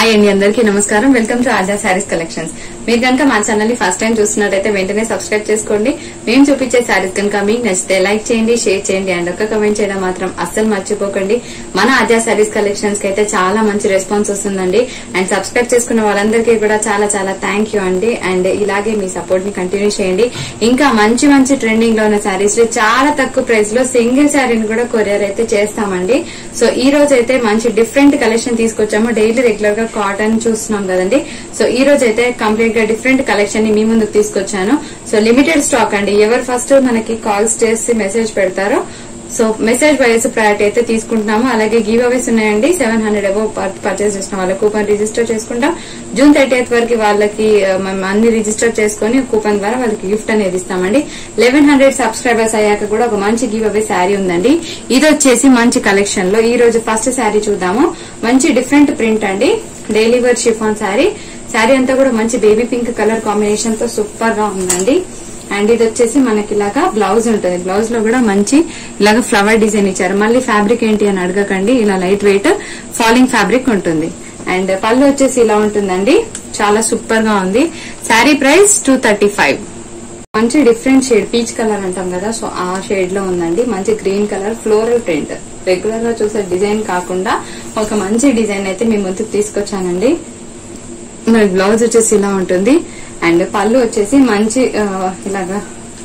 hi అండి అందరికీ నమస్కారం welcome to Aarja saris collections మీరు కనుక మా ఛానల్ ని ఫస్ట్ టైం చూస్తున్నట్టయితే వెంటనే సబ్స్క్రైబ్ చేసుకోండి మేము చూపించే శారీస్ కనుక మీకు నచ్చితే లైక్ చేయండి షేర్ చేయండి అండ్ ఒక్క కమెంట్ చేయడం మాత్రం అస్సలు మర్చిపోకండి మన ఆర్జా శారీస్ కలెక్షన్స్ కి అయితే చాలా మంచి రెస్పాన్స్ వస్తుందండి అండ్ సబ్స్క్రైబ్ చేసుకున్న వాళ్ళందరికీ కూడా చాలా చాలా థ్యాంక్ యూ అండి అండ్ ఇలాగే మీ సపోర్ట్ ని కంటిన్యూ చేయండి ఇంకా మంచి మంచి ట్రెండింగ్ లో ఉన్న శారీస్ చాలా తక్కువ ప్రైస్ లో సింగిల్ శారీని కూడా కొరియర్ అయితే చేస్తామండి సో ఈ రోజు అయితే మంచి డిఫరెంట్ కలెక్షన్ తీసుకొచ్చాము డైలీ రెగ్యులర్ గా కాటన్ చూస్తున్నాం కదండి సో ఈ రోజు అయితే కంప్లీట్ గా డిఫరెంట్ కలెక్షన్ ని మీ ముందుకు తీసుకొచ్చాను సో లిమిటెడ్ స్టాక్ అండి ఎవరు ఫస్ట్ మనకి కాల్స్ చేసి మెసేజ్ పెడతారో సో మెసేజ్ వైస్ ప్రయారిటీ అయితే తీసుకుంటున్నాము అలాగే గివ్ అవేస్ ఉన్నాయండి సెవెన్ హండ్రెడ్ అబో పర్చేస్ చేసిన వాళ్ళ కూపన్ రిజిస్టర్ చేసుకుంటాం జూన్ థర్టీ వరకు వాళ్ళకి ఆ, మనం అన్ని రిజిస్టర్ చేసుకుని కూపన్ ద్వారా వాళ్ళకి గిఫ్ట్ అనేది ఇస్తామండి లెవెన్ హండ్రెడ్ సబ్స్క్రైబర్స్ అయ్యాక కూడా ఒక మంచి గివ్ అవే శారీ ఉందండి ఇది వచ్చేసి మంచి కలెక్షన్ లో ఈ రోజు ఫస్ట్ శారీ చూద్దాము మంచి డిఫరెంట్ ప్రింట్ అండి daily wear chiffon sari sari అంతా కూడా మంచి బేబీ పింక్ కలర్ కాంబినేషన్ తో సూపర్ గా ఉందండి అండ్ ఇది వచ్చేసి మనకి ఇలాగా బ్లౌజ్ ఉంటుంది బ్లౌజ్ లో కూడా మంచి ఇలాగ ఫ్లవర్ డిజైన్ ఇచ్చారు మళ్ళీ ఫ్యాబ్రిక్ ఏంటి అని అడగకండి ఇలా లైట్ వెయిట్ ఫాలింగ్ ఫ్యాబ్రిక్ ఉంటుంది అండ్ పళ్ళు వచ్చేసి ఇలా ఉంటుందండి చాలా సూపర్ గా ఉంది sari price two thirty five మంచి డిఫరెంట్ షేడ్ పీచ్ కలర్ అంటాం కదా సో ఆ షేడ్ లో ఉందండి మంచి green colour floral print regular గా చూసే డిజైన్ కాకుండా ఒక మంచి డిజైన్ అయితే మీ ముందుకు తీసుకొచ్చానండి మరి బ్లౌజ్ వచ్చేసి ఇలా ఉంటుంది అండ్ పళ్ళు వచ్చేసి మంచి ఆ, ఇలాగా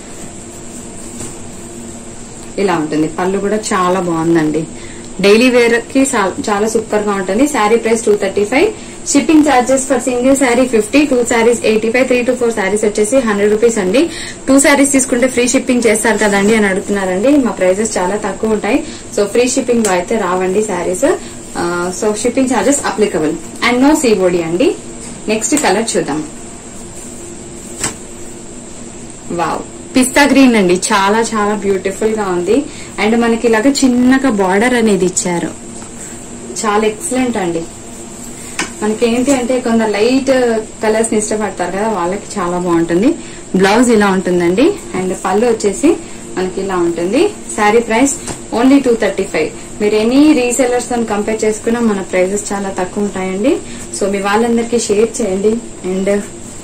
ఇలా ఉంటుంది పళ్ళు కూడా చాలా బాగుందండి డైలీ వేర్ కి చా- చాలా సూపర్ గా ఉంటుంది sari price two thirty five shipping charges for single sari fifty two saris eighty five three to four saris వచ్చేసి హండ్రెడ్ రూపీస్ అండి టూ శారీస్ తీసుకుంటే ఫ్రీ షిప్పింగ్ చేస్తారు కదండి అని అడుగుతున్నారండి మా ప్రైజెస్ చాలా తక్కువ ఉంటాయి సో ఫ్రీ షిప్పింగ్ లో అయితే రావండి saris so shipping charges applicable and no COD అండి నెక్స్ట్ కలర్ చూద్దాం వావ్ పిస్తా గ్రీన్ అండి చాలా చాలా బ్యూటిఫుల్ గా ఉంది అండ్ మనకి ఇలాగ చిన్నగా బార్డర్ అనేది ఇచ్చారు చాలా ఎక్సలెంట్ అండి మనకి ఏంటి అంటే కొందరు లైట్ కలర్స్ ని ఇష్టపడతారు కదా వాళ్ళకి చాలా బాగుంటుంది బ్లౌజ్ ఇలా ఉంటుందండి అండ్ పళ్ళు వచ్చేసి మనకి ఇలా ఉంటుంది sari price only two thirty five మీరు ఎనీ రీసెలర్స్ తో కంపేర్ చేసుకున్నా మన ప్రైజెస్ చాలా తక్కువ ఉంటాయండి సో మీ వాళ్ళందరికీ షేర్ చేయండి అండ్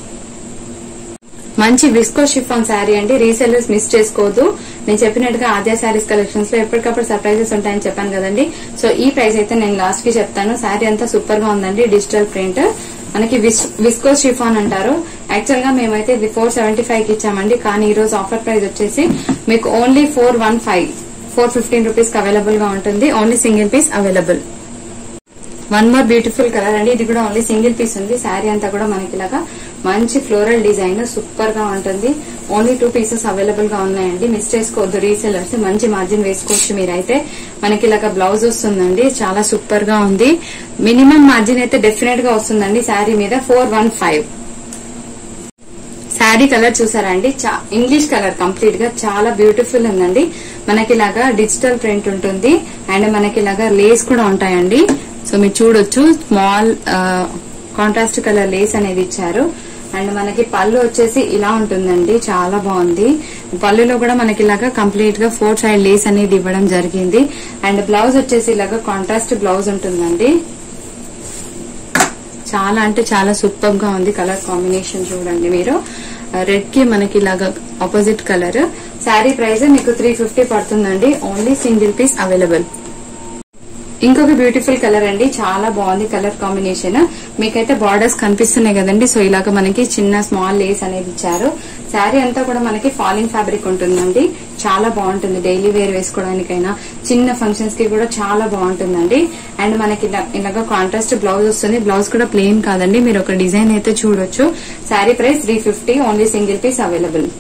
మంచి విస్కో షిఫాన్ శారీ అండి రీసెల్లర్స్ మిస్ చేసుకోవద్దు నేను చెప్పినట్టుగా ఆద్య శారీస్ కలెక్షన్స్ లో ఎప్పటికప్పుడు సర్ప్రైజెస్ ఉంటాయని చెప్పాను కదండి సో ఈ ప్రైస్ అయితే నేను లాస్ట్ కి చెప్తాను శారీ అంతా సూపర్ గా ఉందండి డిజిటల్ ప్రింట్ మనకి విస్కో షిఫాన్ అంటారు యాక్చువల్ గా మేమైతే ఇది ఫోర్ సెవెంటీ ఫైవ్ కి ఇచ్చామండి కానీ ఈ రోజు ఆఫర్ ప్రైస్ వచ్చేసి మీకు only four one five four fifteen rupees కి అవైలబుల్ గా ఉంటుంది only single piece available one more beautiful colour అండి ఇది కూడా ఓన్లీ సింగిల్ పీస్ ఉంది శారీ అంతా కూడా మనకి ఇలాగా మంచి ఫ్లోరల్ డిజైన్ సూపర్ గా ఉంటుంది ఓన్లీ టూ పీసెస్ అవైలబుల్ గా ఉన్నాయండి మిస్ చేసుకోవద్దు రీసెలర్స్ మంచి మార్జిన్ వేసుకోవచ్చు మీరైతే మనకి ఇలాగ బ్లౌజ్ వస్తుందండి చాలా సూపర్ గా ఉంది మినిమం మార్జిన్ అయితే డెఫినెట్ గా వస్తుందండి శారీ మీద four one five sari colour చూసారా అండి చా- ఇంగ్లీష్ కలర్ కంప్లీట్ గా చాలా బ్యూటిఫుల్ ఉందండి మనకి ఇలాగా డిజిటల్ ప్రింట్ ఉంటుంది అండ్ మనకి ఇలాగా లేస్ కూడా ఉంటాయండి సో మీరు చూడొచ్చు స్మాల్ కాంట్రాస్ట్ కలర్ లేస్ అనేది ఇచ్చారు అండ్ మనకి పళ్ళు వచ్చేసి ఇలా ఉంటుందండి చాలా బాగుంది పళ్ళులో కూడా మనకి ఇలాగా కంప్లీట్ గా ఫోర్ సైడ్ లేస్ అనేది ఇవ్వడం జరిగింది అండ్ బ్లౌజ్ వచ్చేసి ఇలాగా కాంట్రాస్ట్ బ్లౌజ్ ఉంటుందండి చాలా అంటే చాలా సూపర్ గా ఉంది కలర్ కాంబినేషన్ చూడండి మీరు రెడ్ కి మనకి ఇలాగా ఆపోజిట్ కలర్ శారీ ప్రైస్ మీకు త్రీ ఫిఫ్టీ పడుతుందండి ఓన్లీ సింగిల్ పీస్ అవైలబుల్ ఇంకొక బ్యూటిఫుల్ కలర్ అండి చాలా బాగుంది కలర్ కాంబినేషన్ మీకైతే బార్డర్స్ కనిపిస్తున్నాయి కదండి సో ఇలాగ మనకి చిన్న స్మాల్ లేస్ అనేది ఇచ్చారు శారీ అంతా కూడా మనకి ఫాలింగ్ ఫ్యాబ్రిక్ ఉంటుందండి చాలా బాగుంటుంది డైలీ వేర్ వేసుకోవడానికైనా చిన్న ఫంక్షన్స్ కి కూడా చాలా బాగుంటుందండి అండ్ మనకి ఇలా ఇలాగ కాంట్రాస్ట్ బ్లౌజ్ వస్తుంది బ్లౌజ్ కూడా ప్లెయిన్ కాదండి మీరు ఒక డిజైన్ అయితే చూడొచ్చు sari price three fifty only single piece available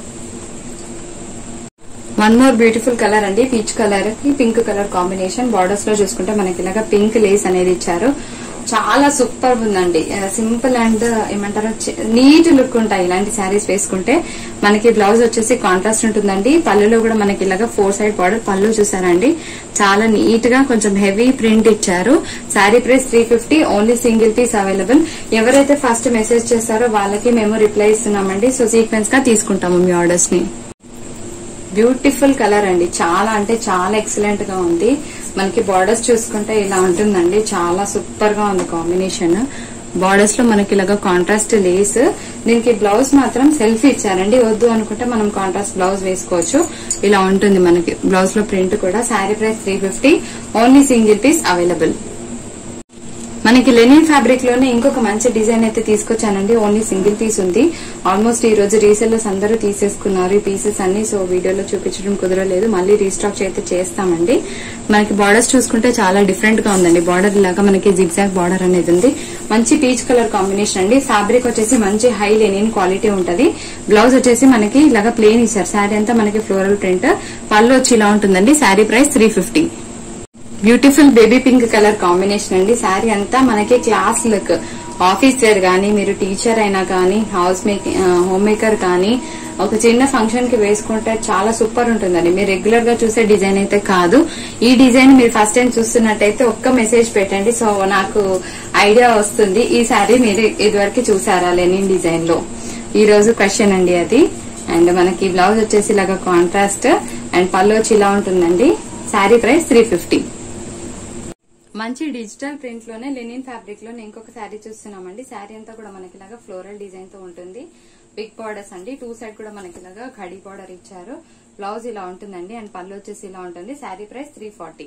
one more beautiful colour అండి పీచ్ కలర్ కి పింక్ కలర్ కాంబినేషన్ బార్డర్స్ లో చూసుకుంటే మనకి ఇలాగా పింక్ లేస్ అనేది ఇచ్చారు చాలా సూపర్ ఉందండి సింపుల్ అండ్ ఏమంటారు నీట్ లుక్ ఉంటాయి ఇలాంటి శారీస్ వేసుకుంటే మనకి బ్లౌజ్ వచ్చేసి కాంట్రాస్ట్ ఉంటుందండి పళ్ళులో కూడా మనకి ఇలాగా ఫోర్ సైడ్ బార్డర్ పళ్ళు చూసారండి చాలా నీట్ గా కొంచెం హెవీ ప్రింట్ ఇచ్చారు sari price three fifty only single piece available ఎవరైతే ఫస్ట్ మెసేజ్ చేస్తారో వాళ్ళకి మేము రిప్లై ఇస్తున్నామండి సో సీక్వెన్స్ గా తీసుకుంటాము మీ ఆర్డర్స్ ని బ్యూటిఫుల్ కలర్ అండి చాలా అంటే చాలా ఎక్సలెంట్ గా ఉంది మనకి బార్డర్స్ చూసుకుంటే ఇలా ఉంటుందండి చాలా సూపర్ గా ఉంది కాంబినేషన్ బార్డర్స్ లో మనకి ఇలాగా కాంట్రాస్ట్ లేస్ దీనికి బ్లౌజ్ మాత్రం సెల్ఫ్ ఇచ్చారండి వద్దు అనుకుంటే మనం కాంట్రాస్ట్ బ్లౌజ్ వేసుకోవచ్చు ఇలా ఉంటుంది మనకి బ్లౌజ్ లో ప్రింట్ కూడా sari price three fifty only single piece available మనకి లెనిన్ ఫ్యాబ్రిక్ లోనే ఇంకొక మంచి డిజైన్ అయితే తీసుకొచ్చానండి ఓన్లీ సింగిల్ పీస్ ఉంది ఆల్మోస్ట్ ఈ రోజు రీసెల్లర్స్ అందరూ తీసేసుకున్నారు ఈ పీసెస్ అన్ని సో వీడియోలో చూపించడం కుదరలేదు మళ్ళీ రీస్టాక్ అయితే చేస్తామండి మనకి బార్డర్స్ చూసుకుంటే చాలా డిఫరెంట్ గా ఉందండి బార్డర్ లాగా మనకి జిగ్జాగ్ బార్డర్ అనేది ఉంది మంచి పీచ్ కలర్ కాంబినేషన్ అండి ఫ్యాబ్రిక్ వచ్చేసి మంచి హై లెనిన్ క్వాలిటీ ఉంటది బ్లౌజ్ వచ్చేసి మనకి ఇలాగా ప్లేన్ ఇచ్చారు శారీ అంతా మనకి ఫ్లోరల్ ప్రింట్ పళ్ళు వచ్చి ఇలా ఉంటుందండి sari price three fifty beautiful baby pink colour combination అండి శారీ అంతా మనకి క్లాస్ లుక్ ఆఫీస్ వేర్ గానీ మీరు టీచర్ అయినా కానీ హౌస్ మేకింగ్ హోమ్ మేకర్ కానీ ఒక చిన్న ఫంక్షన్ కి వేసుకుంటే చాలా సూపర్ ఉంటుందండి మీరు రెగ్యులర్ గా చూసే డిజైన్ అయితే కాదు ఈ డిజైన్ మీరు ఫస్ట్ టైం చూస్తున్నట్టయితే ఒక్క మెసేజ్ పెట్టండి సో నాకు ఐడియా వస్తుంది ఈ శారీ మీరు ఇదివరకు చూసారా లెనిన్ డిజైన్ లో ఈ రోజు క్వశ్చన్ అండి అది అండ్ మనకి బ్లౌజ్ వచ్చేసి ఇలాగా కాంట్రాస్ట్ అండ్ పళ్ళు వచ్చి ఇలా ఉంటుందండి శారీ ప్రైస్ త్రీ ఫిఫ్టీ మంచి డిజిటల్ ప్రింట్ లోనే లెనిన్ ఫ్యాబ్రిక్ లోనే ఇంకొక శారీ చూస్తున్నామండి శారీ అంతా కూడా మనకి ఇలాగా ఫ్లోరల్ డిజైన్ తో ఉంటుంది బిగ్ బార్డర్స్ అండి టూ సైడ్ కూడా మనకి ఇలాగా ఖడీ బార్డర్ ఇచ్చారు బ్లౌజ్ ఇలా ఉంటుందండి అండ్ పళ్ళు వచ్చేసి ఇలా ఉంటుంది sari price three forty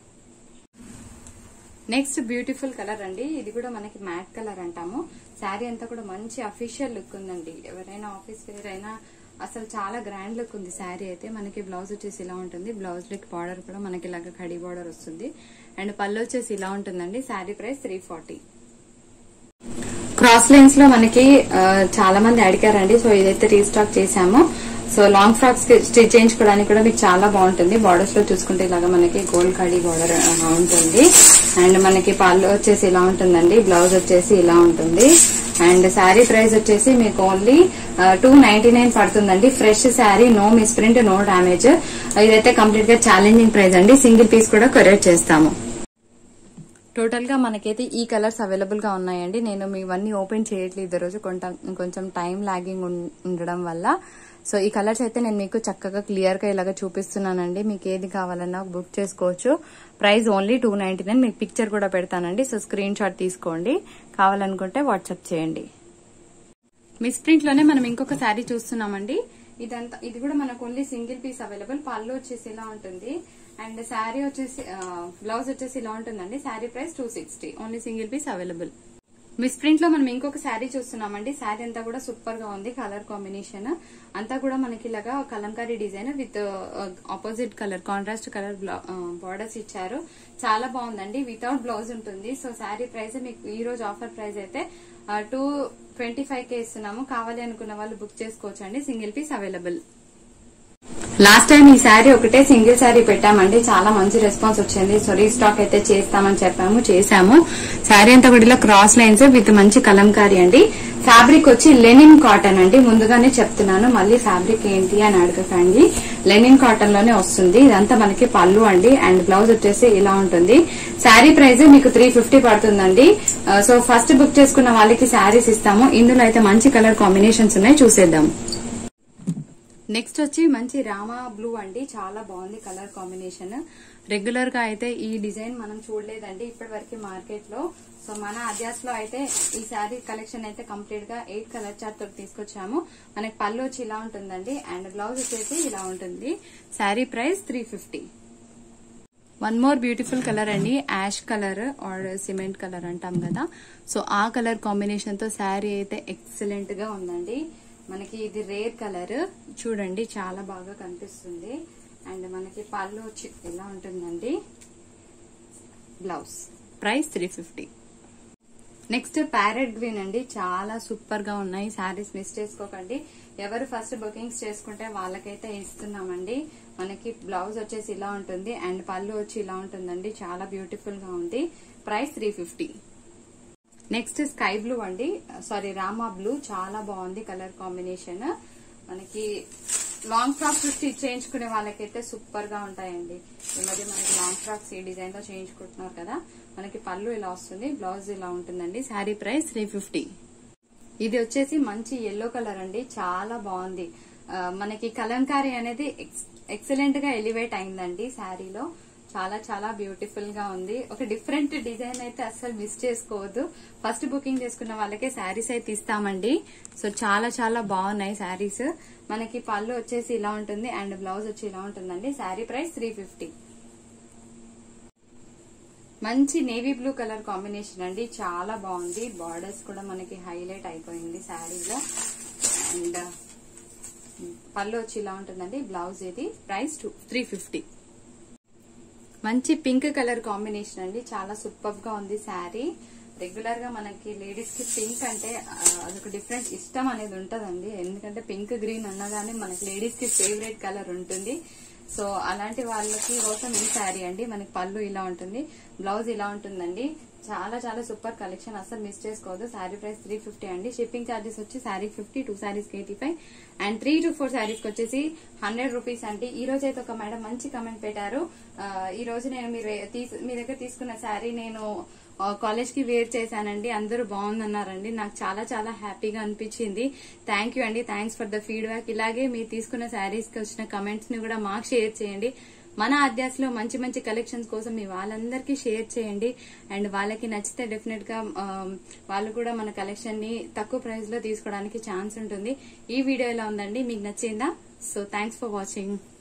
next beautiful colour అండి ఇది కూడా మనకి మ్యాట్ కలర్ అంటాము శారీ అంతా కూడా మంచి అఫీషియల్ లుక్ ఉందండి ఎవరైనా ఆఫీస్ వేర్ అయినా అసలు చాలా గ్రాండ్ లుక్ ఉంది శారీ అయితే మనకి బ్లౌజ్ వచ్చేసి ఇలా ఉంటుంది బ్లౌజ్ లుక్ బార్డర్ కూడా మనకి ఇలాగ కడి బార్డర్ వస్తుంది అండ్ పళ్ళు వచ్చేసి ఇలా ఉంటుందండి sari price three forty cross lines లో మనకి ఆ, చాలా మంది అడిగారండి సో ఇదైతే రీస్టాక్ చేశాము సో లాంగ్ ఫ్రాక్స్ స్టిచ్ చేయించుకోవడానికి కూడా మీకు చాలా బాగుంటుంది బార్డర్స్ లో చూసుకుంటే ఇలాగా మనకి గోల్డ్ కడీ బార్డర్ ఉంటుంది అండ్ మనకి పళ్ళు వచ్చేసి ఇలా ఉంటుందండి బ్లౌజ్ వచ్చేసి ఇలా ఉంటుంది అండ్ శారీ ప్రైస్ వచ్చేసి మీకు ఓన్లీ టూ నైన్టీ నైన్ పడుతుందండి fresh sari no misprint no damage ఇదైతే కంప్లీట్ గా ఛాలెంజింగ్ ప్రైస్ అండి సింగిల్ పీస్ కూడా కొరియర్ చేస్తాము టోటల్ గా మనకైతే ఈ కలర్స్ అవైలబుల్ గా ఉన్నాయండి నేను ఇవన్నీ ఓపెన్ చేయట్లేదు ఈ రోజు కొంత- కొంచెం టైం లాగింగ్ ఉండడం వల్ల సో ఈ కలర్స్ అయితే నేను మీకు చక్కగా క్లియర్ గా ఇలాగ చూపిస్తున్నానండి మీకు ఏది కావాలన్నా బుక్ చేసుకోవచ్చు price only two ninety nine మీకు పిక్చర్ కూడా పెడతానండి సో స్క్రీన్ షాట్ తీసుకోండి కావాలనుకుంటే వాట్సాప్ చేయండి మిస్ ప్రింట్ లోనే మనం ఇంకొక శారీ చూస్తున్నామండి ఇదంతా ఇది కూడా మనకు ఓన్లీ సింగిల్ పీస్ అవైలబుల్ పళ్ళు వచ్చేసి ఇలా ఉంటుంది అండ్ శారీ వచ్చేసి బ్లౌజ్ వచ్చేసి ఇలా ఉంటుందండి sari price two sixty only single piece available misprint లో మనం ఇంకొక శారీ చూస్తున్నామండి శారీ అంతా కూడా సూపర్ గా ఉంది కలర్ కాంబినేషన్ అంతా కూడా మనకి ఇలాగా Kalamkari design with opposite colour contrast colour borders ఇచ్చారు చాలా బాగుందండి వితౌట్ బ్లౌజ్ ఉంటుంది సో శారీ ప్రైస్ మీకు ఈ రోజు ఆఫర్ ప్రైస్ అయితే టూ ట్వంటీ ఫైవ్ కే ఇస్తున్నాము కావాలి అనుకున్న వాళ్ళు బుక్ చేసుకోవచ్చు అండి single piece available last time ఈ శారీ ఒకటే సింగిల్ శారీ పెట్టామండి చాలా మంచి రెస్పాన్స్ వచ్చింది సో రీస్టాక్ అయితే చేస్తామని చెప్పాము చేశాము శారీ అంతా కూడా ఇలా క్రాస్ లైన్స్ విత్ మంచి కలంకారీ అండి ఫ్యాబ్రిక్ వచ్చి లెనిన్ కాటన్ అండి ముందుగానే చెప్తున్నాను మళ్ళీ ఫ్యాబ్రిక్ ఏంటి అని అడగకండి లెనిన్ కాటన్ లోనే వస్తుంది ఇదంతా మనకి పళ్ళు అండి అండ్ బ్లౌజ్ వచ్చేసి ఇలా ఉంటుంది శారీ ప్రైస్ మీకు త్రీ ఫిఫ్టీ పడుతుందండి ఆ, సో ఫస్ట్ బుక్ చేసుకున్న వాళ్ళకి శారీస్ ఇస్తాము ఇందులో అయితే మంచి కలర్ కాంబినేషన్స్ ఉన్నాయి చూసేద్దాం నెక్స్ట్ వచ్చి మంచి రామా బ్లూ అండి చాలా బాగుంది కలర్ కాంబినేషన్ రెగ్యులర్ గా అయితే ఈ డిజైన్ మనం చూడలేదండి ఇప్పటి వరకు మార్కెట్ లో సో మన అధ్యాస్ లో అయితే ఈ శారీ కలెక్షన్ అయితే కంప్లీట్ గా ఎయిట్ కలర్ చార్ట్ తోటి తీసుకొచ్చాము మనకి పళ్ళు వచ్చి ఇలా ఉంటుందండి అండ్ బ్లౌజ్ వచ్చేసి ఇలా ఉంటుంది sari price three fifty one more beautiful colour అండి ash colour or cement colour అంటాం కదా సో ఆ కలర్ కాంబినేషన్ తో శారీ అయితే ఎక్సలెంట్ గా ఉందండి మనకి ఇది రేర్ కలర్ చూడండి చాలా బాగా కనిపిస్తుంది అండ్ మనకి పళ్ళు వచ్చి ఎలా ఉంటుందండి blouse price three fifty next parrot green అండి చాలా సూపర్ గా ఉన్నాయి శారీస్ మిస్ చేసుకోకండి ఎవరు ఫస్ట్ బుకింగ్స్ చేసుకుంటే వాళ్ళకైతే ఇస్తున్నామండి మనకి బ్లౌజ్ వచ్చేసి ఇలా ఉంటుంది అండ్ పళ్ళు వచ్చి ఇలా ఉంటుందండి చాలా బ్యూటిఫుల్ గా ఉంది price three fifty next sky blue అండి సారీ రామా బ్లూ చాలా బాగుంది కలర్ కాంబినేషన్ మనకి లాంగ్ ఫ్రాక్స్ స్టిచ్ చేయించుకునే వాళ్ళకైతే సూపర్ గా ఉంటాయండి ఈ మధ్య మనకి లాంగ్ ఫ్రాక్స్ ఈ డిజైన్ తో చేయించుకుంటున్నారు కదా మనకి పళ్ళు ఇలా వస్తుంది బ్లౌజ్ ఇలా ఉంటుందండి శారీ ప్రైస్ త్రీ ఫిఫ్టీ ఇది వచ్చేసి మంచి ఎల్లో కలర్ అండి చాలా బాగుంది ఆ, మనకి కలంకారీ అనేది ఎక్సలెంట్ గా ఎలివేట్ అయిందండి శారీలో చాలా చాలా బ్యూటిఫుల్ గా ఉంది ఒక డిఫరెంట్ డిజైన్ అయితే అస్సలు మిస్ చేసుకోవద్దు ఫస్ట్ బుకింగ్ చేసుకున్న వాళ్ళకే శారీస్ అయితే ఇస్తామండి సో చాలా చాలా బాగున్నాయి శారీస్ మనకి పళ్ళు వచ్చేసి ఇలా ఉంటుంది అండ్ బ్లౌజ్ వచ్చి ఇలా ఉంటుందండి శారీ ప్రైస్ త్రీ ఫిఫ్టీ మంచి నేవీ బ్లూ కలర్ కాంబినేషన్ అండి చాలా బాగుంది బార్డర్స్ కూడా మనకి హైలైట్ అయిపోయింది శారీలో అండ్ పళ్ళు వచ్చి ఇలా ఉంటుందండి బ్లౌజ్ ఇది ప్రైస్ టూ త్రీ ఫిఫ్టీ మంచి పింక్ కలర్ కాంబినేషన్ అండి చాలా సూపర్ గా ఉంది శారీ రెగ్యులర్ గా మనకి లేడీస్ కి పింక్ అంటే ఆ, అదొక డిఫరెంట్ ఇష్టం అనేది ఉంటదండి ఎందుకంటే పింక్ గ్రీన్ అన్నగానే మనకి లేడీస్ కి ఫేవరెట్ కలర్ ఉంటుంది సో అలాంటి వాళ్ళకి కోసం ఈ శారీ అండి మనకి పళ్ళు ఇలా ఉంటుంది బ్లౌజ్ ఇలా ఉంటుందండి చాలా చాలా సూపర్ కలెక్షన్ అసలు మిస్ చేసుకోవద్దు శారీ ప్రైస్ త్రీ ఫిఫ్టీ అండి షిప్పింగ్ ఛార్జెస్ వచ్చి sari fifty two saris eighty five and three to four saris వచ్చేసి హండ్రెడ్ రూపీస్ అండి ఈ రోజు అయితే ఒక మేడం మంచి కమెంట్ పెట్టారు ఆ, ఈ రోజు నేను మీరు తీసు- మీ దగ్గర తీసుకున్న శారీ నేను కాలేజ్ కి వేర్ చేశానండి అందరూ బాగుందన్నారండి నాకు చాలా చాలా హ్యాపీగా అనిపించింది థ్యాంక్ యూ అండి థ్యాంక్స్ ఫర్ ద ఫీడ్బ్యాక్ ఇలాగే మీరు తీసుకున్న శారీస్ కి వచ్చిన కమెంట్స్ ని కూడా మాకు షేర్ చేయండి మన అధ్యాస్ లో మంచి మంచి కలెక్షన్స్ కోసం మీ వాళ్ళందరికీ షేర్ చేయండి అండ్ వాళ్ళకి నచ్చితే డెఫినెట్ గా ఆ, వాళ్ళు కూడా మన కలెక్షన్ ని తక్కువ ప్రైస్ లో తీసుకోవడానికి ఛాన్స్ ఉంటుంది ఈ వీడియో ఎలా ఉందండి మీకు నచ్చిందా సో థ్యాంక్స్ ఫర్ వాచింగ్